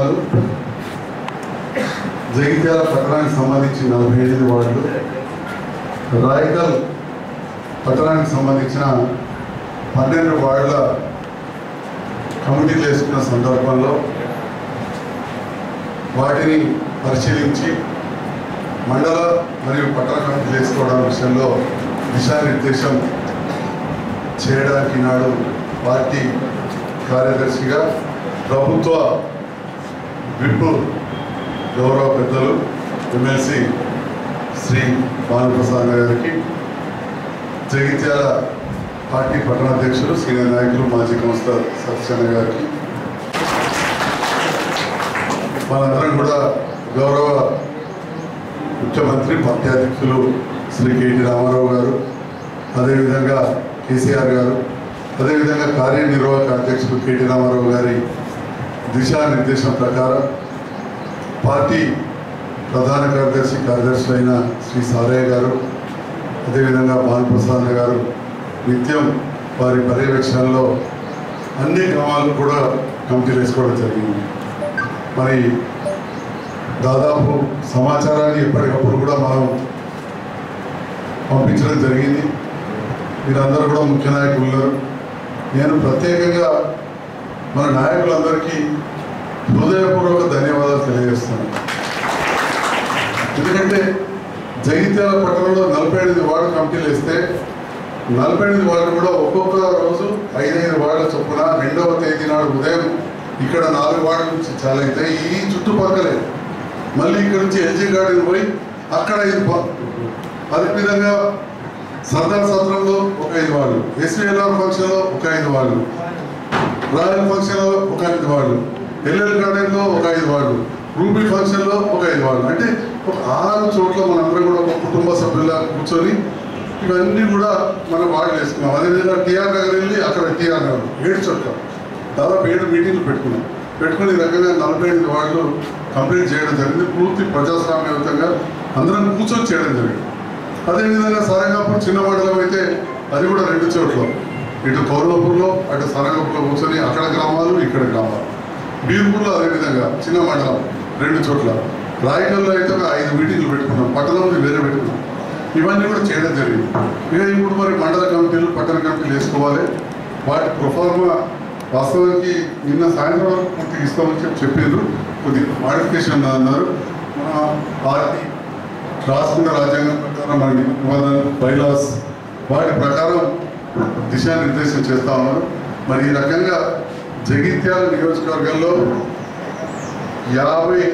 మండలాలు జగిత్యాల పట్టణానికి సంబంధించి నలభై ఎనిమిది వార్డులు రాయకల్ పట్టణానికి సంబంధించిన పన్నెండు వార్డుల కమిటీలు వేసుకున్న సందర్భంలో వాటిని పరిశీలించి మండల మరియు పట్టణ కమిటీలు వేసుకోవడం విషయంలో దిశానిర్దేశం చేయడానికి నాడు పార్టీ కార్యదర్శిగా ప్రభుత్వ విప్ గౌరవ పెద్దలు ఎమ్మెల్సీ శ్రీ భానుప్రసాద్ గారికి జగిత్యాల పార్టీ పట్టణాధ్యక్షులు సీనియర్ నాయకులు మాజీ కౌన్సిలర్ సత్యనారాయణ గారికి మనందరం కూడా గౌరవ ముఖ్యమంత్రి పార్టీ అధ్యక్షులు శ్రీ కేటీ రామారావు గారు అదేవిధంగా కేసీఆర్ గారు అదేవిధంగా కార్యనిర్వాహక అధ్యక్షులు కేటీ రామారావు గారి దిశానిర్దేశం ప్రకారం పార్టీ ప్రధాన కార్యదర్శి కార్యదర్శులైన శ్రీ సారయ్య గారు అదేవిధంగా భానుప్రసాద్ గారు నిత్యం వారి పర్యవేక్షణలో అన్ని గ్రామాలు కూడా కమిటీలు వేసుకోవడం జరిగింది మరి దాదాపు సమాచారాన్ని ఎప్పటికప్పుడు కూడా మనం పంపించడం జరిగింది మీరందరూ కూడా ముఖ్య నాయకులు ఉన్నారు నేను ప్రత్యేకంగా మన నాయకులందరికీ హృదయపూర్వక ధన్యవాదాలు తెలియజేస్తున్నాను ఎందుకంటే జగిత్యాల పట్టణంలో నలభై ఎనిమిది వార్డు కమిటీలు వేస్తే నలభై ఎనిమిది వార్డు కూడా ఒక్కొక్క రోజు ఐదైదు వార్డుల చొప్పున రెండవ తేదీ నాడు ఉదయం ఇక్కడ నాలుగు వార్డుల నుంచి చాలా అవుతాయి ఈ చుట్టుపక్కలే మళ్ళీ ఇక్కడ నుంచి ఎల్జీ గార్డెన్ పోయి అక్కడ ఐదు పా- అదే విధంగా సర్దార్ సత్రంలో ఒక ఐదు వాళ్ళు ఎస్వీఎల్ఆర్ ఫంక్షన్లో ఒక ఐదు వాళ్ళు రాయల్ ఫంక్షన్లో ఒక ఐదు వాళ్ళు ఎల్ఎల్ గార్డెన్లో ఒక ఐదు వాళ్ళు రూబీ ఫంక్షన్లో ఒక ఐదు వాళ్ళు అంటే ఒక ఆరు చోట్ల మనందరం కూడా ఒక కుటుంబ సభ్యుల కూర్చొని ఇవన్నీ కూడా మనం వార్డు వేసుకున్నాం అదేవిధంగా టీఆర్ నగర్ వెళ్ళి అక్కడ టీఆర్ నగర్ ఏడు చోట్ల దాదాపు ఏడు మీటింగ్లు పెట్టుకున్నాం పెట్టుకుని ఈ రకంగా నలభై ఎనిమిది వార్డులు కంప్లీట్ చేయడం జరిగింది పూర్తి ప్రజాస్వామ్యయుతంగా అందరం కూర్చొని చేయడం జరిగింది అదేవిధంగా సరంగాపూర్ చిన్న మండలం అయితే అది కూడా రెండు చోట్ల ఇటు కౌరవపూర్లో అటు సరంగాపూర్లో కూర్చొని అక్కడ గ్రామాలు ఇక్కడ గ్రామాలు బీర్పూర్లో అదేవిధంగా చిన్న మండలం రెండు చోట్ల రాయకల్లో అయితే ఒక ఐదు మీటింగ్లు పెట్టుకున్నాం పట్టణంలో వేరే పెట్టుకున్నాం ఇవన్నీ కూడా చేయడం జరిగింది ఇక ఇప్పుడు మరి మండల కమిటీలు పట్టణ కమిటీలు వేసుకోవాలి వాటి ప్రొఫార్మా వాస్తవానికి నిన్న సాయంత్రం వరకు పూర్తిగా ఇస్తామని చెప్పి చెప్పారు కొద్దిగా మాడిఫికేషన్ అన్నారు మన పార్టీ రాష్ట్ర రాజ్యాంగం ప్రకారం మన నిబంధనలు బైలాస్ వాటి ప్రకారం దిశానిర్దేశం చేస్తా ఉన్నారు మరి ఈ రకంగా జగిత్యాల నియోజకవర్గంలో యాభై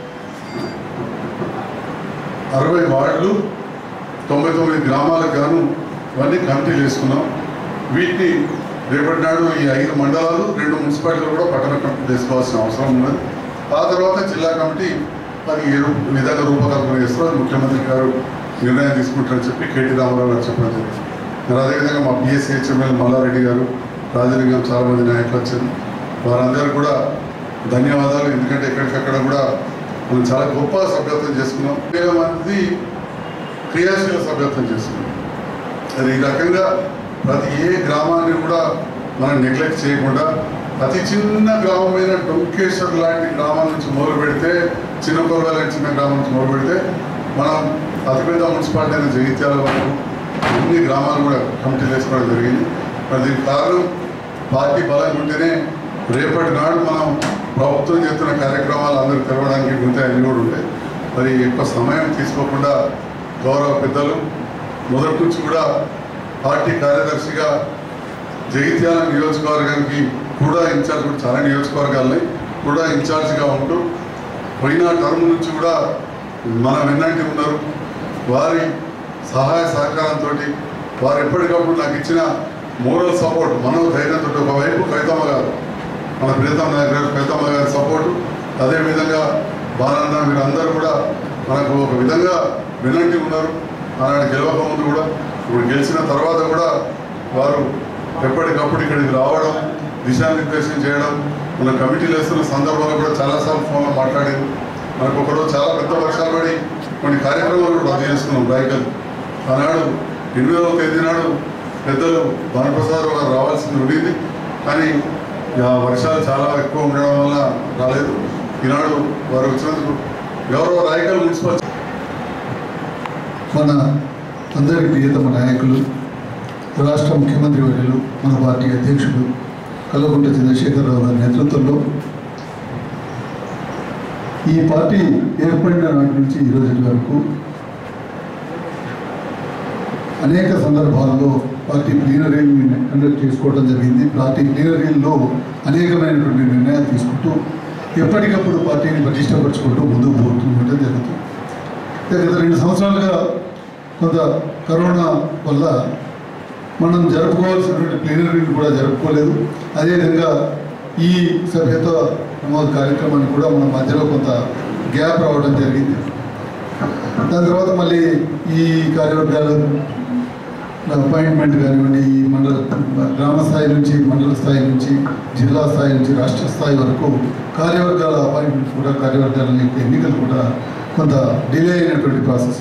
అరవై వార్డులు తొంభై తొమ్మిది గ్రామాలకు గాను ఇవన్నీ కమిటీలు వేసుకున్నాం వీటిని రేపటి నాడు ఈ ఐదు మండలాలు రెండు మున్సిపాలిటీలు కూడా పట్టణ కమిటీ వేసుకోవాల్సిన అవసరం ఉన్నది ఆ తర్వాత జిల్లా కమిటీ అది ఏ రూ- విధంగా రూపకల్పన చేస్తారో అది ముఖ్యమంత్రి గారు నిర్ణయం తీసుకుంటారని చెప్పి కేటీ రామారావు గారు చెప్పడం జరిగింది మరి అదేవిధంగా మా పిఎస్సీ హెచ్ఎంఎల్ మల్లారెడ్డి గారు రాజలింగం చాలా మంది నాయకులు వచ్చారు వారందరూ కూడా ధన్యవాదాలు ఎందుకంటే ఎక్కడికక్కడ కూడా మనం చాలా గొప్ప సభ్యత్వం చేసుకున్నాం వేల మంది క్రియాశీల సభ్యత్వం చేసుకున్నాం అది ఈ రకంగా ప్రతి ఏ గ్రామాన్ని కూడా మనం నెగ్లెక్ట్ చేయకుండా అతి చిన్న గ్రామమైన డొంకేశ్వర్ లాంటి గ్రామం నుంచి మొదలు పెడితే చిన్న కొరవ లాంటి చిన్న గ్రామం నుంచి మొదలు పెడితే మనం అతిపెద్ద మున్సిపాలిటీ అయిన జగిత్యాల వరకు అన్ని గ్రామాలు కూడా కమిటీలు వేసుకోవడం జరిగింది మరి దీనికి కారణం పార్టీ బలంగా ఉంటేనే రేపటి నాడు మనం ప్రభుత్వం చేస్తున్న కార్యక్రమాలు అందరికి తెలవడానికి మిగతా అన్ని కూడా ఉంటాయి మరి ఎక్కువ సమయం తీసుకోకుండా గౌరవ పెద్దలు మొదటి నుంచి కూడా పార్టీ కార్యదర్శిగా జగిత్యాల నియోజకవర్గానికి కూడా ఇన్ఛార్జ్ కూడా చాలా నియోజకవర్గాలని కూడా ఇన్ఛార్జిగా ఉంటూ పోయిన టర్మ్ నుంచి కూడా మన వెన్నంటి ఉన్నారు వారి సహాయ సహకారంతో వారు ఎప్పటికప్పుడు నాకు ఇచ్చిన మోరల్ సపోర్ట్ మనో ధైర్యంతో ఒకవైపు కవితమ్మ గారు మన ప్రీతమ్మ నాయక్ గారు కవితమ్మ గారి సపోర్టు అదేవిధంగా బాలన్న మీరందరూ కూడా మనకు ఒక విధంగా వినంటి ఉన్నారు ఆనాడు గెలవక ముందు కూడా ఇప్పుడు గెలిచిన తర్వాత కూడా వారు ఎప్పటికప్పుడు ఇక్కడికి రావడం దిశానిర్దేశం చేయడం మన కమిటీలు వేస్తున్న సందర్భంలో కూడా చాలాసార్లు ఫోన్లో మాట్లాడారు మనకు ఒకరోజు చాలా పెద్ద వర్షాలు పడి కొన్ని కార్యక్రమాలు కూడా రద్దు చేసుకున్నాం రాయకల్ ఆనాడు ఎనిమిదవ తేదీ నాడు పెద్దలు భానుప్రసాద్ గారు రావాల్సింది ఉండింది కానీ ఆ వర్షాలు చాలా ఎక్కువ ఉండడం వల్ల రాలేదు ఈనాడు వారు వచ్చినందుకు గౌరవ రాయకల్ మున్సిపల్ మన అందరి ప్రియతమ నాయకులు రాష్ట్ర ముఖ్యమంత్రి వర్యులు మన పార్టీ అధ్యక్షుడు కల్వకుంట్ల చంద్రశేఖరరావు గారి నేతృత్వంలో ఈ పార్టీ ఏర్పడిన నాటి నుంచి ఈ రోజు వరకు అనేక సందర్భాల్లో పార్టీ ప్లీనరీని కండక్ట్ చేసుకోవడం జరిగింది పార్టీ ప్లీనరీల్లో అనేకమైనటువంటి నిర్ణయాలు తీసుకుంటూ ఎప్పటికప్పుడు పార్టీని పటిష్టపరుచుకుంటూ ముందుకు పోతుండటం జరుగుతుంది గత రెండు సంవత్సరాలుగా కొంత కరోనా వల్ల మనం జరుపుకోవాల్సినటువంటి ప్లీనరీని కూడా జరుపుకోలేదు అదేవిధంగా ఈ సభ్యత్వ నమోదు కార్యక్రమాన్ని కూడా మన మధ్యలో కొంత గ్యాప్ రావడం జరిగింది దాని తర్వాత మళ్ళీ ఈ కార్యవర్గాలు అపాయింట్మెంట్ కానివ్వండి ఈ మండల గ్రామ స్థాయి నుంచి మండల స్థాయి నుంచి జిల్లా స్థాయి నుంచి రాష్ట్ర స్థాయి వరకు కార్యవర్గాల అపాయింట్మెంట్ కూడా కార్యవర్గాల యొక్క ఎన్నికలు కూడా కొంత డిలే అయినటువంటి ప్రాసెస్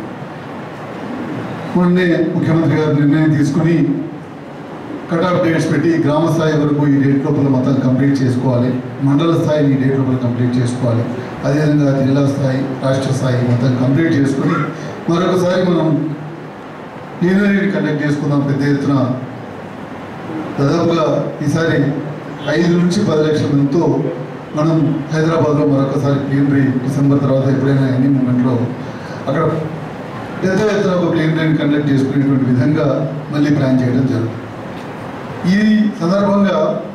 మొన్నే ముఖ్యమంత్రి గారు నిర్ణయం తీసుకుని కట్ ఆఫ్ డేట్స్ పెట్టి గ్రామ స్థాయి వరకు ఈ డేట్ లోపల మొత్తం కంప్లీట్ చేసుకోవాలి మండల స్థాయిని ఈ డేట్ లోపల కంప్లీట్ చేసుకోవాలి అదేవిధంగా జిల్లా స్థాయి రాష్ట్ర స్థాయి మొత్తం కంప్లీట్ చేసుకుని మరొకసారి మనం ప్లీనరీని కండక్ట్ చేసుకుందాం పెద్ద ఎత్తున దాదాపుగా ఈసారి ఐదు నుంచి పది లక్షల మందితో మనం హైదరాబాద్లో మరొకసారి ప్లీనరీ డిసెంబర్ తర్వాత ఎప్పుడైనా ఎన్ని మూమెంట్లో అక్కడ పెద్ద ఎత్తున ఒక ప్లీనరీని కండక్ట్ చేసుకునేటువంటి విధంగా మళ్ళీ ప్లాన్ చేయడం జరుగుతుంది ఈ సందర్భంగా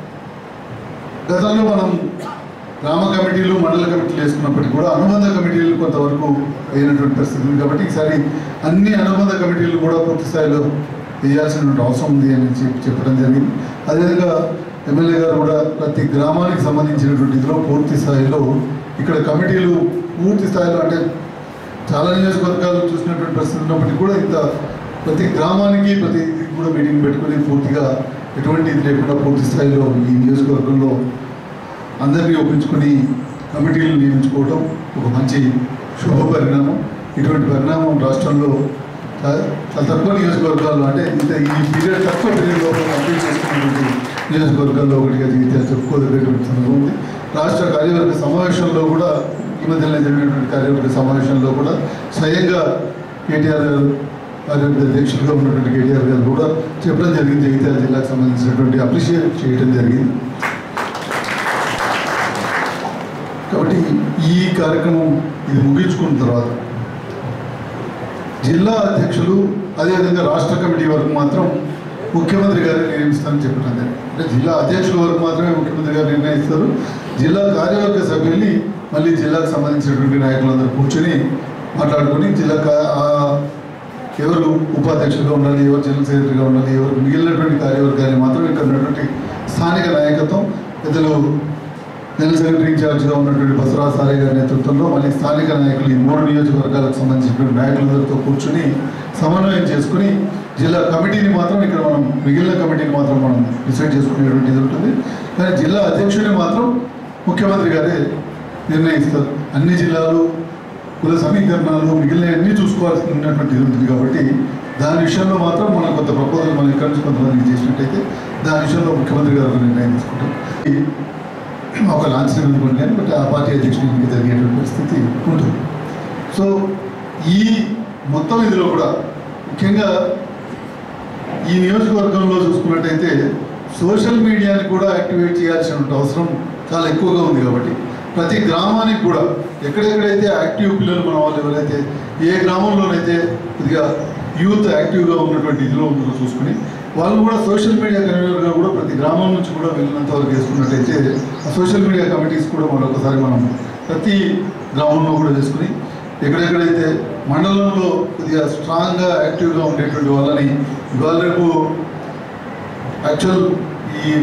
గతంలో మనం గ్రామ కమిటీలు మండల కమిటీలు వేసుకున్నప్పటికీ కూడా అనుబంధ కమిటీలు కొంతవరకు అయినటువంటి పరిస్థితి ఉంది కాబట్టి ఈసారి అన్ని అనుబంధ కమిటీలు కూడా పూర్తి స్థాయిలో వేయాల్సినటువంటి అవసరం ఉంది అని చెప్పి చెప్పడం జరిగింది అదేవిధంగా ఎమ్మెల్యే గారు కూడా ప్రతి గ్రామానికి సంబంధించినటువంటి ఇదిలో పూర్తి స్థాయిలో ఇక్కడ కమిటీలు పూర్తి స్థాయిలో అంటే చాలా నియోజకవర్గాలు చూసినటువంటి పరిస్థితి ఉన్నప్పటికీ కూడా ఇంత ప్రతి గ్రామానికి ప్రతి ఇది కూడా మీటింగ్ పెట్టుకుని పూర్తిగా ఎటువంటి ఇది లేకుండా పూర్తి స్థాయిలో ఈ నియోజకవర్గంలో అందరినీ ఒప్పించుకొని కమిటీలు నియమించుకోవడం ఒక మంచి శుభ పరిణామం ఇటువంటి పరిణామం రాష్ట్రంలో చా- చాలా తక్కువ నియోజకవర్గాల్లో అంటే ఇంత ఈ పీరియడ్ తక్కువ పీరియడ్ లోపల కంప్లీట్ చేసుకున్నటువంటి నియోజకవర్గాల్లో ఒకటిగా జీవితాలు చెప్పుకోదగ్గటువంటి సందర్భం ఉంది రాష్ట్ర కార్యవర్గ సమావేశంలో కూడా ఈ మధ్యలో జరిగినటువంటి కార్యవర్గ సమావేశంలో కూడా స్వయంగా కేటీఆర్ గారు కార్యవర్గ అధ్యక్షులుగా ఉన్నటువంటి కేటీఆర్ గారు కూడా చెప్పడం జరిగింది జగిత్యాల జిల్లాకు సంబంధించినటువంటి అప్రిషియేట్ చేయడం జరిగింది కాబట్టి ఈ కార్యక్రమం ఇది ముగించుకున్న తర్వాత జిల్లా అధ్యక్షులు అదేవిధంగా రాష్ట్ర కమిటీ వరకు మాత్రం ముఖ్యమంత్రి గారిని నియమిస్తారని చెప్పడం జరిగింది అంటే జిల్లా అధ్యక్షుల వరకు మాత్రమే ముఖ్యమంత్రి గారు నిర్ణయిస్తారు జిల్లా కార్యవర్గ సభ్యుల్ని మళ్ళీ జిల్లాకు సంబంధించినటువంటి నాయకులందరూ కూర్చొని మాట్లాడుకొని జిల్లా కా- ఆ ఎవరు ఉపాధ్యక్షులుగా ఉండాలి ఎవరు జనరల్ సెక్రటరీగా ఉండాలి ఎవరు మిగిలినటువంటి కార్యవర్గాన్ని మాత్రం ఇక్కడ ఉన్నటువంటి స్థానిక నాయకత్వం పెద్దలు జనరల్ సెక్రటరీ ఇన్ఛార్జ్గా ఉన్నటువంటి బసవరాజ్ సారే గారి నేతృత్వంలో మళ్ళీ స్థానిక నాయకులు ఈ మూడు నియోజకవర్గాలకు సంబంధించినటువంటి నాయకులందరితో కూర్చుని సమన్వయం చేసుకుని జిల్లా కమిటీని మాత్రం ఇక్కడ మనం మిగిలిన కమిటీని మాత్రం మనం డిసైడ్ చేసుకునేటువంటి ఇది ఉంటుంది కానీ జిల్లా అధ్యక్షుడిని మాత్రం ముఖ్యమంత్రి గారే నిర్ణయిస్తారు అన్ని జిల్లాలు కుల సమీకరణాలు మిగిలిన అన్నీ చూసుకోవాల్సి ఉన్నటువంటి ఇది ఉంటుంది కాబట్టి దాని విషయంలో మాత్రం మనం కొంత ప్రపోజల్ మనం ఇక్కడ నుంచి కొంతమందికి చేసినట్టయితే దాని విషయంలో ముఖ్యమంత్రి గారు ఒక నిర్ణయం తీసుకుంటాం ఈ ఒక లాంఛనం అనుకోండి కానీ బట్ ఆ పార్టీ అధ్యక్షుడు ఎన్నిక జరిగేటువంటి పరిస్థితి ఉంటుంది సో ఈ మొత్తం ఇందులో కూడా ముఖ్యంగా ఈ నియోజకవర్గంలో చూసుకున్నట్టయితే సోషల్ మీడియాని కూడా యాక్టివేట్ చేయాల్సిన అవసరం చాలా ఎక్కువగా ఉంది కాబట్టి ప్రతి గ్రామానికి కూడా ఎక్కడెక్కడైతే యాక్టివ్ పిల్లలు మన వాళ్ళు ఎవరైతే ఏ గ్రామంలోనైతే కొద్దిగా యూత్ యాక్టివ్గా ఉన్నటువంటి ఇదిలో ఉందో చూసుకుని వాళ్ళు కూడా సోషల్ మీడియా కన్వీనర్గా కూడా ప్రతి గ్రామం నుంచి కూడా వెళ్ళినంత వరకు వేసుకున్నట్టయితే ఆ సోషల్ మీడియా కమిటీస్ కూడా మరొకసారి మనం ప్రతి గ్రామంలో కూడా చేసుకుని ఎక్కడెక్కడైతే మండలంలో కొద్దిగా స్ట్రాంగ్గా యాక్టివ్గా ఉండేటువంటి వాళ్ళని ఇవాళ రేపు యాక్చువల్ ఈ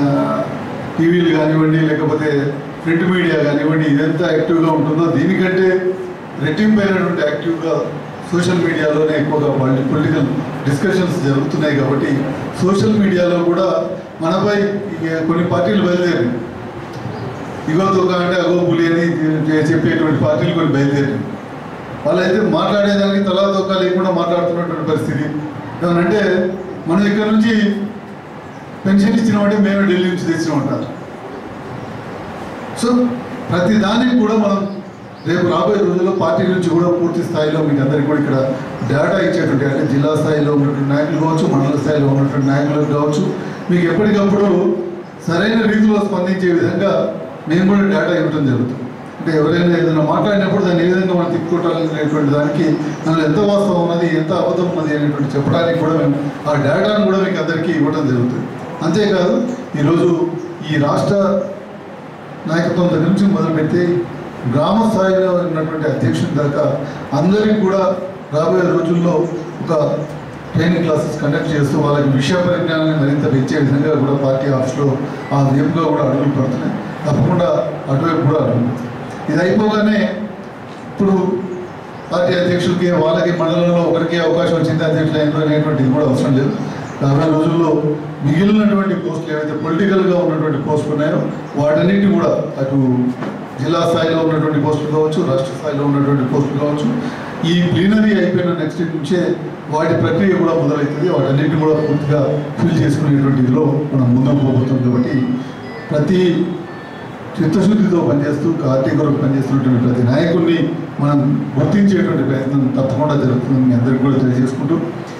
టీవీలు కానివ్వండి లేకపోతే ప్రింట్ మీడియా కానివ్వండి ఇదెంత యాక్టివ్గా ఉంటుందో దీనికంటే రెట్టింపైనటువంటి యాక్టివ్గా సోషల్ మీడియాలోనే ఎక్కువగా వాళ్ళ పొలిటికల్ డిస్కషన్స్ జరుగుతున్నాయి కాబట్టి సోషల్ మీడియాలో కూడా మనపై ఇక కొన్ని పార్టీలు బయలుదేరి ఇగో తొక్క అంటే అగో పులి అని చెప్పేటువంటి పార్టీలు కొన్ని బయలుదేరి వాళ్ళైతే మాట్లాడేదానికి తలా తొక్క లేకుండా మాట్లాడుతున్నటువంటి పరిస్థితి ఏమనంటే మనం ఇక్కడ నుంచి పెన్షన్ ఇచ్చినామంటే మేము ఢిల్లీ నుంచి తెచ్చినామంటారు సో ప్రతి దానికి కూడా మనం రేపు రాబోయే రోజుల్లో పార్టీ నుంచి కూడా పూర్తి స్థాయిలో మీకు అందరికీ కూడా ఇక్కడ డేటా ఇచ్చేటువంటి అంటే జిల్లా స్థాయిలో ఉన్నటువంటి నాయకులు కావచ్చు మండల స్థాయిలో ఉన్నటువంటి నాయకులు కావచ్చు మీకు ఎప్పటికప్పుడు సరైన రీతిలో స్పందించే విధంగా మేము కూడా డేటా ఇవ్వడం జరుగుతుంది అంటే ఎవరైనా ఏదైనా మాట్లాడినప్పుడు దాన్ని ఏ విధంగా మనం తిప్పుకోవటాలనేటువంటి దానికి అందులో ఎంత వాస్తవం ఉన్నది ఎంత అబద్ధం ఉన్నది అనేటువంటి చెప్పడానికి కూడా మేము ఆ డేటాను కూడా మీకు అందరికీ ఇవ్వడం జరుగుతుంది అంతేకాదు ఈరోజు ఈ రాష్ట్ర నాయకత్వం దగ్గర నుంచి మొదలు పెడితే గ్రామ స్థాయిలో ఉన్నటువంటి అధ్యక్షుడి దాకా అందరికీ కూడా రాబోయే రోజుల్లో ఒక ట్రైనింగ్ క్లాసెస్ కండక్ట్ చేస్తూ వాళ్ళకి విషయ పరిజ్ఞానాన్ని మరింత పెంచే విధంగా కూడా పార్టీ ఆఫీస్లో ఆ వైపుగా కూడా అడుగులు పడుతున్నాయి తప్పకుండా అటువైపు కూడా అడుగులు ఇది అయిపోగానే ఇప్పుడు పార్టీ అధ్యక్షులకి వాళ్ళకి మండలంలో ఒకరికి అవకాశం వచ్చింది అధ్యక్షులు అయిన అనేటువంటిది కూడా అవసరం లేదు రాబోయే రోజుల్లో మిగిలినటువంటి పోస్టులు ఏవైతే పొలిటికల్గా ఉన్నటువంటి పోస్టులు ఉన్నాయో వాటన్నిటి కూడా అటు జిల్లా స్థాయిలో ఉన్నటువంటి పోస్టులు కావచ్చు రాష్ట్ర స్థాయిలో ఉన్నటువంటి పోస్టులు కావచ్చు ఈ ప్లీనరీ అయిపోయిన నెక్స్ట్ నుంచే వాటి ప్రక్రియ కూడా మొదలవుతుంది వాటన్నిటిని కూడా పూర్తిగా ఫిల్ చేసుకునేటువంటి ఇదిలో మనం ముందుకు పోబోతుంది కాబట్టి ప్రతి చిత్తశుద్ధితో పనిచేస్తూ పార్టీ కొరకు పనిచేస్తున్నటువంటి ప్రతి నాయకుడిని మనం గుర్తించేటువంటి ప్రయత్నం తప్పకుండా జరుగుతుందని మీ అందరికీ కూడా తెలియజేసుకుంటూ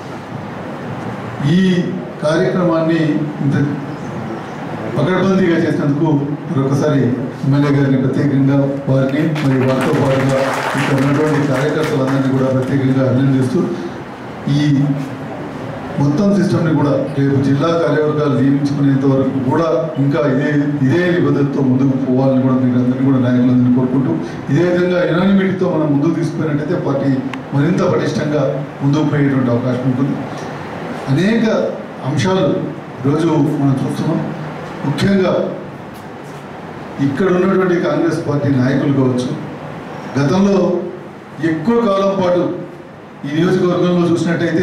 ఈ కార్యక్రమాన్ని ఇంత పకడ్బందీగా చేసినందుకు మరొకసారి ఎమ్మెల్యే గారిని ప్రత్యేకంగా వారిని మరియు వారితో పాటుగా ఇక్కడ ఉన్నటువంటి కార్యకర్తలందరినీ కూడా ప్రత్యేకంగా అభినందిస్తూ ఈ మొత్తం సిస్టమ్ని కూడా రేపు జిల్లా కార్యవర్గాలు నియమించుకునేంత వరకు కూడా ఇంకా ఇదే ఇదే నిబద్ధతతో ముందుకు పోవాలని కూడా మీరు అందరినీ కూడా నాయకులందరినీ కోరుకుంటూ ఇదే విధంగా ఎనానిమిటీతో మనం ముందుకు తీసుకుపోయినట్టయితే పార్టీ మరింత పటిష్టంగా ముందుకు పోయేటువంటి అవకాశం ఉంటుంది అనేక అంశాలు ఈరోజు మనం చూస్తున్నాం ముఖ్యంగా ఇక్కడ ఉన్నటువంటి కాంగ్రెస్ పార్టీ నాయకులు కావచ్చు గతంలో ఎక్కువ కాలం పాటు ఈ నియోజకవర్గంలో చూసినట్టయితే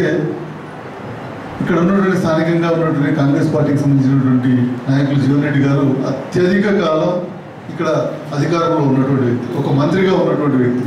ఇక్కడ ఉన్నటువంటి స్థానికంగా ఉన్నటువంటి కాంగ్రెస్ పార్టీకి సంబంధించినటువంటి నాయకులు జీవన్ రెడ్డి గారు అత్యధిక కాలం ఇక్కడ అధికారంలో ఉన్నటువంటి వ్యక్తి ఒక మంత్రిగా ఉన్నటువంటి వ్యక్తి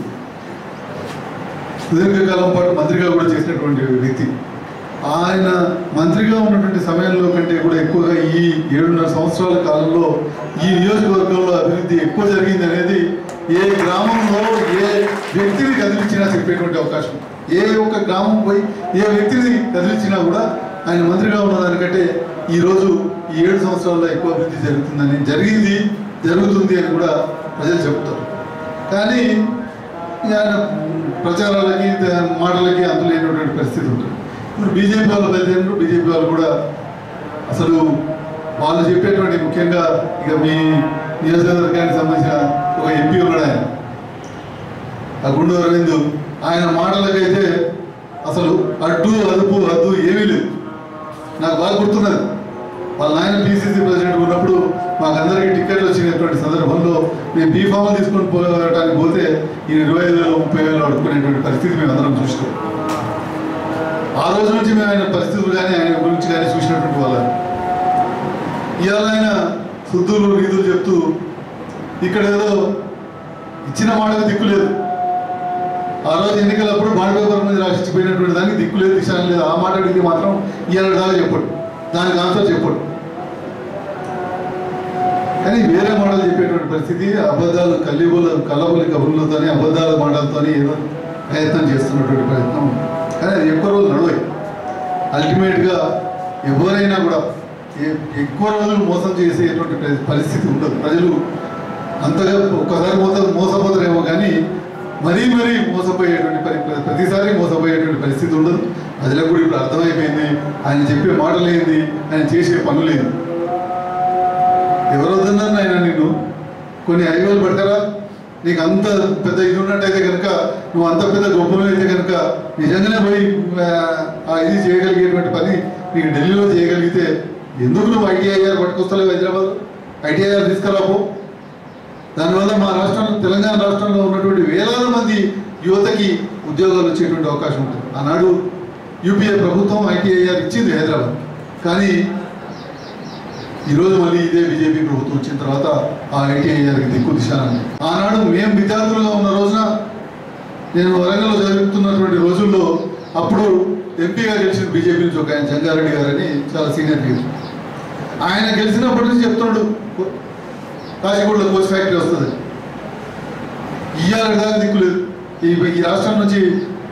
సుదీర్ఘకాలం పాటు మంత్రిగా కూడా చేసినటువంటి వ్యక్తి ఆయన మంత్రిగా ఉన్నటువంటి సమయంలో కంటే కూడా ఎక్కువగా ఈ ఏడున్నర సంవత్సరాల కాలంలో ఈ నియోజకవర్గంలో అభివృద్ధి ఎక్కువ జరిగింది అనేది ఏ గ్రామంలో ఏ వ్యక్తిని కదిలించినా చెప్పేటువంటి అవకాశం ఏ ఒక్క గ్రామం పోయి ఏ వ్యక్తిని కదిలించినా కూడా ఆయన మంత్రిగా ఉన్నదానికంటే ఈరోజు ఈ ఏడు సంవత్సరాల్లో ఎక్కువ అభివృద్ధి జరుగుతుందని జరిగింది జరుగుతుంది అని కూడా ప్రజలు చెబుతారు కానీ ఇక ఆయన ప్రచారాలకి ద- మాటలకి అందులేనటువంటి పరిస్థితి ఉంటుంది ఇప్పుడు బీజేపీ వాళ్ళు బయలుదేరారు బీజేపీ వాళ్ళు కూడా అసలు వాళ్ళు చెప్పేటువంటి ముఖ్యంగా ఇక మీ నియోజకవర్గానికి సంబంధించిన ఒక ఎంపీ ఉన్నాడు ఆయన ఆ గుండు అరవింద్ ఆయన మాటలకైతే అసలు అడ్డు అదుపు అద్దు ఏమీ లేదు నాకు బాగా గుర్తున్నది వాళ్ళ నాయన పీసీసీ ప్రెసిడెంట్ ఉన్నప్పుడు మాకందరికీ టికెట్లు వచ్చినటువంటి సందర్భంలో మేము బీఫామ్ తీసుకొని పోవడానికి పోతే ఈ ఇరవై ఐదు వేలు ముప్పై వేలు అడుక్కునేటువంటి పరిస్థితి మేము అందరం చూసినాం ఆ రోజు నుంచి మేము ఆయన పరిస్థితులు కానీ ఆయన గురించి కానీ చూసినటువంటి వాళ్ళని ఇవాళ ఆయన శుద్ధులు నీతులు చెప్తూ ఇక్కడ ఏదో ఇచ్చిన మాటకు దిక్కు లేదు ఆ రోజు ఎన్నికలప్పుడు బాండ్ పేపర్ మీద రాసిచ్చిపోయినటువంటి దానికి దిక్కు లేదు దిశ లేదు ఆ మాట అడిగితే మాత్రం ఇవాళ దాకా చెప్పడు దానికి ఆన్సర్ చెప్పడు కానీ వేరే మాటలు చెప్పేటువంటి పరిస్థితి అబద్ధాలు కల్లిబుల కల్లబులి కబుర్లతోని అబద్ధాల మాటలతోని ఏదో ప్రయత్నం చేస్తున్నటువంటి ప్రయత్నం కానీ అది ఎక్కువ రోజులు నడవాయి అల్టిమేట్గా ఎవరైనా కూడా ఏ- ఎక్కువ రోజులు మోసం చేసేటువంటి పరి- పరిస్థితి ఉండదు ప్రజలు అంతగా ఒక్కసారి మోస మోసపోతారేమో కానీ మరీ మరీ మోసపోయేటువంటి పరి ప్రతిసారి మోసపోయేటువంటి పరిస్థితి ఉండదు ప్రజలకు కూడా ఇప్పుడు అర్థమైపోయింది ఆయన చెప్పే మాటలు ఏంది ఆయన చేసే పనులు ఏంది ఎవరు వద్దన్నారు ఆయన నిన్ను కొన్ని ఐవేలు పడతారా నీకు అంత పెద్ద ఇది ఉన్నట్టయితే కనుక నువ్వు అంత పెద్ద గొప్పలు అయితే కనుక నిజంగానే పోయి ఆ, ఆ ఇది చేయగలిగేటువంటి పని నీకు ఢిల్లీలో చేయగలిగితే ఎందుకు నువ్వు ఐటీఐఆర్ పట్టుకొస్తలేవు హైదరాబాద్ ఐటీఐఆర్ తీసుకురాపో దానివల్ల మా రాష్ట్రంలో తెలంగాణ రాష్ట్రంలో ఉన్నటువంటి వేలాది మంది యువతకి ఉద్యోగాలు వచ్చేటువంటి అవకాశం ఉంటుంది ఆనాడు యూపీఏ ప్రభుత్వం ఐటీఐఆర్ ఇచ్చింది హైదరాబాద్ కానీ ఈరోజు మళ్ళీ ఇదే బీజేపీ ప్రభుత్వం వచ్చిన తర్వాత ఆ ఐటీఐఆర్కి దిక్కు దిశ అని. ఆనాడు మేము విద్యార్థులుగా ఉన్న రోజున నేను వరంగల్లో జరుగుతున్నటువంటి రోజుల్లో అప్పుడు ఎంపీగా గెలిచిన బీజేపీ నుంచి ఒక ఆయన జంగారెడ్డి గారని చాలా సీనియర్ లీడర్ ఆయన గెలిచినప్పటి నుంచి చెప్తున్నాడు కాశీగూడలో కోచ్ ఫ్యాక్టరీ వస్తుంది ఇయ్యాలి దాకా దిక్కులేదు ఈ ఈ రాష్ట్రం నుంచి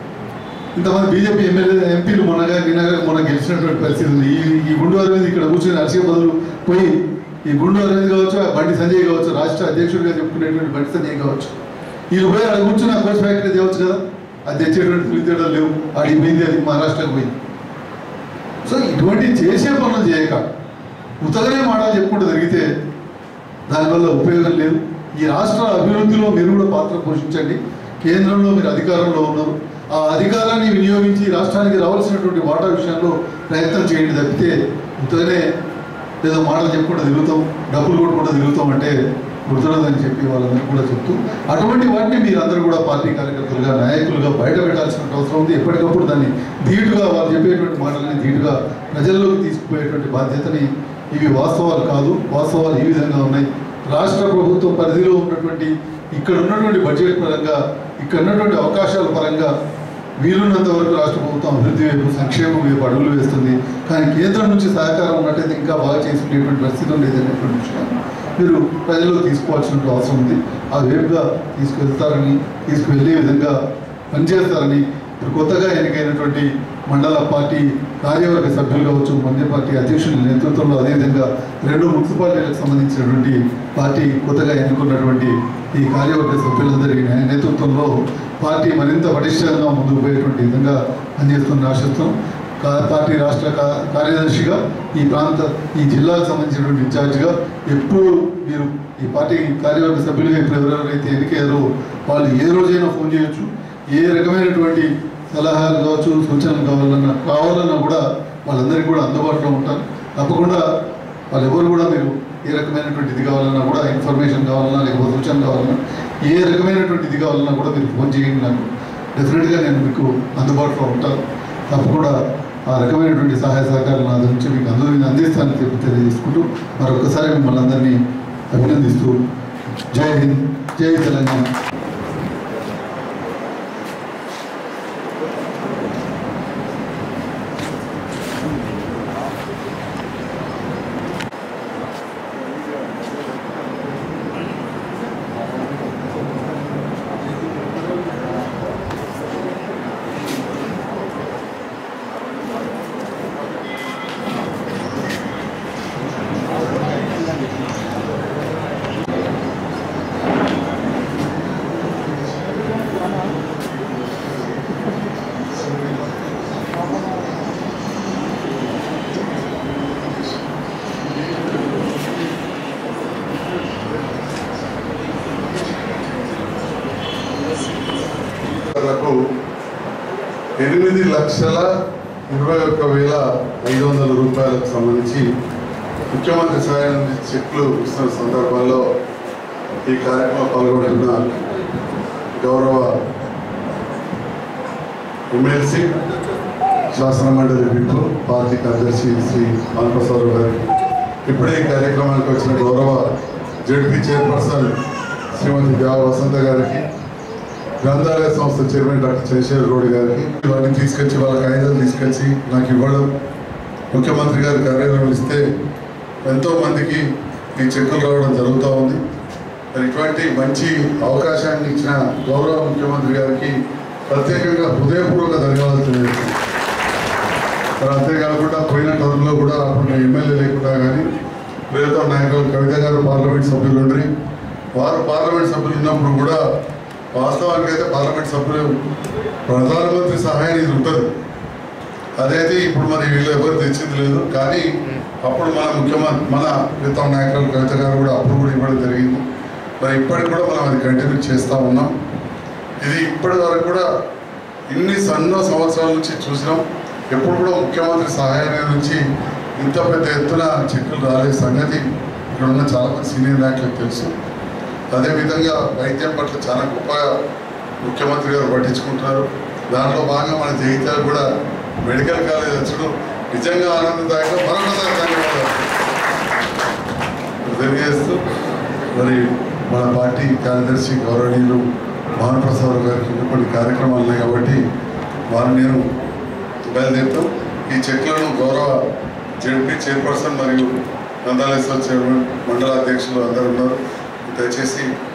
ఇంతమంది బీజేపీ ఎమ్మెల్యే ఎంపీలు మొన్నగా నిన్నగా మొన్న గెలిచినటువంటి పరిస్థితి ఉంది ఈ ఈ గుండు అరవింద్ ఇక్కడ కూర్చొని హర్షిక బదులు పోయి ఈ గుండు అరవింద్ కావచ్చు ఆ బండి సంజయ్ కావచ్చు రాష్ట్ర అధ్యక్షుడిగా చెప్పుకునేటువంటి బండి సంజయ్ కావచ్చు వీళ్ళు పోయి అక్కడ కూర్చొని ఆ కోచ్ ఫ్యాక్టరీ తేవచ్చు కదా అది తెచ్చేటువంటి తెలివితేటలు లేవు ఆడికి పోయింది అది మహారాష్ట్రకు పోయింది సో ఇటువంటి చేసే పనులు చేయక ఉతగనే మాటలు చెప్పుకుంటూ జరిగితే దానివల్ల ఉపయోగం లేదు ఈ రాష్ట్ర అభివృద్ధిలో మీరు కూడా పాత్ర పోషించండి కేంద్రంలో మీరు అధికారంలో ఉన్నారు ఆ అధికారాన్ని వినియోగించి రాష్ట్రానికి రావాల్సినటువంటి వాటా విషయంలో ప్రయత్నం చేయండి తప్పితే ఉత్తగానే ఏదో మాటలు చెప్పుకుంటూ తిరుగుతాం డబ్బులు కొట్టుకుంటూ తిరుగుతాం అంటే గుర్తున్నదని చెప్పి వాళ్ళందరూ కూడా చెప్తూ అటువంటి వాటిని మీరందరూ కూడా పార్టీ కార్యకర్తలుగా నాయకులుగా బయట పెట్టాల్సిన అవసరం ఉంది ఎప్పటికప్పుడు దాన్ని ధీటుగా వాళ్ళు చెప్పేటువంటి మాటలని ధీటుగా ప్రజల్లోకి తీసుకుపోయేటువంటి బాధ్యతని ఇవి వాస్తవాలు కాదు వాస్తవాలు ఈ విధంగా ఉన్నాయి రాష్ట్ర ప్రభుత్వం పరిధిలో ఉన్నటువంటి ఇక్కడ ఉన్నటువంటి బడ్జెట్ పరంగా ఇక్కడ ఉన్నటువంటి అవకాశాల పరంగా వీలున్నంత వరకు రాష్ట్ర ప్రభుత్వం అభివృద్ధి వైపు సంక్షేమం వైపు అడుగులు వేస్తుంది కానీ కేంద్రం నుంచి సహకారం ఉన్నట్టయితే ఇంకా బాగా చేసుకునేటువంటి పరిస్థితి ఉండేది అనేటువంటి విషయాన్ని మీరు ప్రజల్లో తీసుకోవాల్సిన అవసరం ఉంది ఆ వేపుగా తీసుకువెళ్తారని తీసుకువెళ్ళే విధంగా పనిచేస్తారని ఇప్పుడు కొత్తగా ఎన్నికైనటువంటి మండల పార్టీ కార్యవర్గ సభ్యులు కావచ్చు మండ్య పార్టీ అధ్యక్షుల నేతృత్వంలో అదేవిధంగా రెండు మున్సిపాలిటీలకు సంబంధించినటువంటి పార్టీ కొత్తగా ఎన్నుకున్నటువంటి ఈ కార్యవర్గ సభ్యులందరి నే- నేతృత్వంలో పార్టీ మరింత పటిష్టంగా ముందుకు పోయేటువంటి విధంగా పనిచేస్తుందని ఆశిస్తున్నాం కా- పార్టీ రాష్ట్ర కా- కార్యదర్శిగా ఈ ప్రాంత ఈ జిల్లాకు సంబంధించినటువంటి ఇన్ఛార్జిగా ఎప్పుడు మీరు ఈ పార్టీ కార్యవర్గ సభ్యులుగా ఇప్పుడు ఎవరెవరైతే ఎన్నికయ్యారో వాళ్ళు ఏ రోజైనా ఫోన్ చేయొచ్చు ఏ రకమైనటువంటి సలహాలు కావచ్చు సూచనలు కావాలన్నా కావాలన్నా కూడా వాళ్ళందరికీ కూడా అందుబాటులో ఉంటారు తప్పకుండా వాళ్ళు ఎవరు కూడా మీరు ఏ రకమైనటువంటి ఇది కావాలన్నా కూడా ఇన్ఫర్మేషన్ కావాలన్నా లేకపోతే సూచన కావాలన్నా ఏ రకమైనటువంటి ఇది కావాలన్నా కూడా మీరు ఫోన్ చేయండి నాకు డెఫినెట్గా నేను మీకు అందుబాటులో ఉంటాను తప్పకుండా ఆ రకమైనటువంటి సహాయ సహకారాలు నా నుంచి మీకు అందరినీ అందిస్తానని చెప్పి తెలియజేసుకుంటూ మరొకసారి మిమ్మల్ని అందరినీ అభినందిస్తూ జై హింద్ జై తెలంగాణ లకు ఎనిమిది లక్షల ఇరవై ఒక్క వేల ఐదు వందల రూపాయలకు సంబంధించి ముఖ్యమంత్రి సహాయ నిధి చెక్లు ఇస్తున్న సందర్భంలో ఈ కార్యక్రమంలో పాల్గొంటున్న గౌరవ ఎమ్మెల్సీ శాసన మండలి విప్పు పార్టీ కార్యదర్శి శ్రీ మానప్రసాద్ గారికి ఇప్పుడే ఈ కార్యక్రమానికి వచ్చిన గౌరవ జడ్పీ చైర్పర్సన్ శ్రీమతి దేవ వసంత గారికి గ్రంథాలయ సంస్థ చైర్మన్ డాక్టర్ చంద్రశేఖర్ గౌడ్ గారికి వారిని తీసుకొచ్చి వాళ్ళ కాగితాలు తీసుకొచ్చి నాకు ఇవ్వడం ముఖ్యమంత్రి గారి కార్యాలయం ఇస్తే ఎంతో మందికి ఈ చెక్కులు రావడం జరుగుతూ ఉంది మరి ఇటువంటి మంచి అవకాశాన్ని ఇచ్చిన గౌరవ ముఖ్యమంత్రి గారికి ప్రత్యేకంగా హృదయపూర్వక ధన్యవాదాలు తెలియజేస్తున్నాను మరి అంతేకాకుండా పోయిన టర్మ్లో కూడా అప్పుడు నేను ఎమ్మెల్యే లేకుండా కానీ ప్రియతో నాయకులు కవిత గారు పార్లమెంట్ సభ్యులు ఉండ్రి వారు పార్లమెంట్ సభ్యులు ఉన్నప్పుడు కూడా వాస్తవానికి అయితే పార్లమెంట్ సభ్యులు ప్రధానమంత్రి సహాయ నిధి ఉంటుంది అదైతే ఇప్పుడు మరి వీళ్ళు ఎవరు తెచ్చింది లేదు కానీ అప్పుడు మన ముఖ్యమంత్రి మన ప్రీతం నాయకులు కవిత గారు కూడా అప్పుడు కూడా ఇవ్వడం జరిగింది మరి ఇప్పటికి కూడా మనం అది కంటిన్యూ చేస్తూ ఉన్నాం ఇది ఇప్పటి వరకు కూడా ఇన్ని ఎన్నో సంవత్సరాల నుంచి చూసినాం ఎప్పుడు కూడా ముఖ్యమంత్రి సహాయం నుంచి ఇంత పెద్ద ఎత్తున చెక్కులు రాలే సంగతి ఇక్కడ ఉన్న చాలా మంది సీనియర్ నాయకులకు తెలుసు అదేవిధంగా వైద్యం పట్ల చాలా గొప్పగా ముఖ్యమంత్రి గారు పట్టించుకుంటున్నారు దాంట్లో భాగంగా మన జగిత్యాలు కూడా మెడికల్ కాలేజ్ వచ్చడం నిజంగా ఆనందదాయకం మరొకసారి ధన్యవాదాలు తెలియజేస్తూ మరి మన పార్టీ కార్యదర్శి గౌరవనీయులు మోహన్ ప్రసాద్ గారికి ఇంకా కొన్ని కార్యక్రమాలు ఉన్నాయి కాబట్టి వారు నేను బయలుదేరుతూ ఈ చెక్లను గౌరవ జడ్పీ చైర్పర్సన్ మరియు నందాలేశ్వర చైర్మన్ మండల అధ్యక్షులు అందరూ ఉన్నారు దయచేసి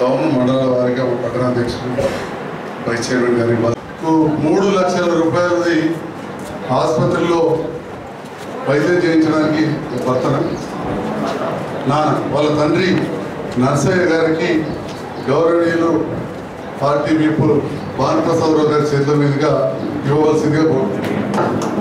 టౌన్ మండల వారిగా మా పట్టణాధ్యక్షుడు వైస్ చైర్మన్ గారి కు మూడు లక్షల రూపాయలది ఆసుపత్రిలో వైద్యం చేయించడానికి భర్తన నాన్న వాళ్ళ తండ్రి నర్సయ్య గారికి గౌరవనీయులు పార్టీ వీపు భానుప్రసాదరావు గారి చేతుల మీదుగా ఇవ్వవలసిందిగా కోరుతున్నాను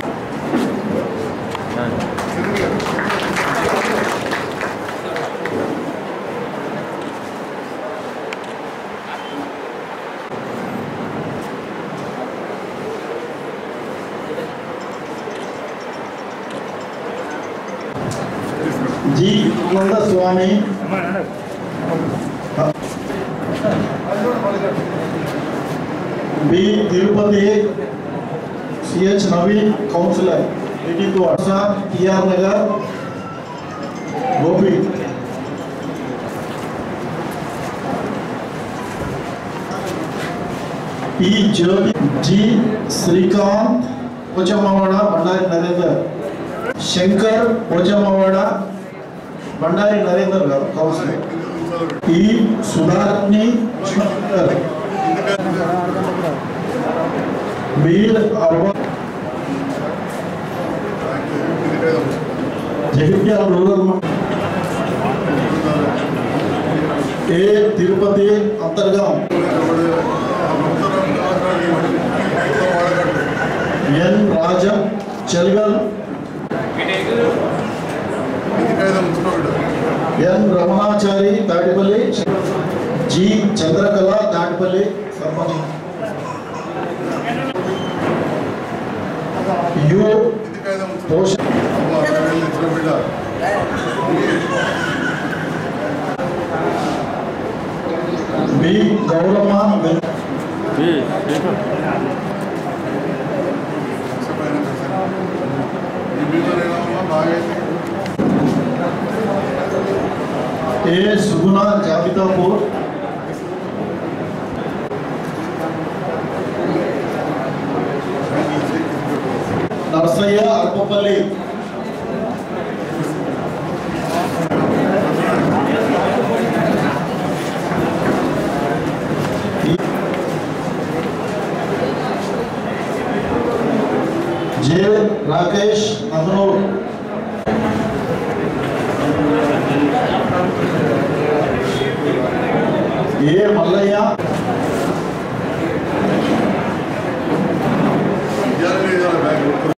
G Ananda Swamy B Tirupati CH Naveen councillor eighty two Assam TR Nagar Gopi P Jyothi G Srikanth Pochammawada Bandari Narender Shankar Pochammawada Bandari Narender garu councillor ఈ సుధార్ని కృష్ణశంకర్ వీర్ అరవ జగిత్యాల రూరల్ మండలం. A Tirupati Antargam N Rajam Chelgal N Ramanachari Tatipalli G Chandrakala Tatipalli sarpanch U Posha B Gowramma వెన్- A Suguna Jabitapur Narsaiah Alpapalli J Rakesh Nadanur A Mallayya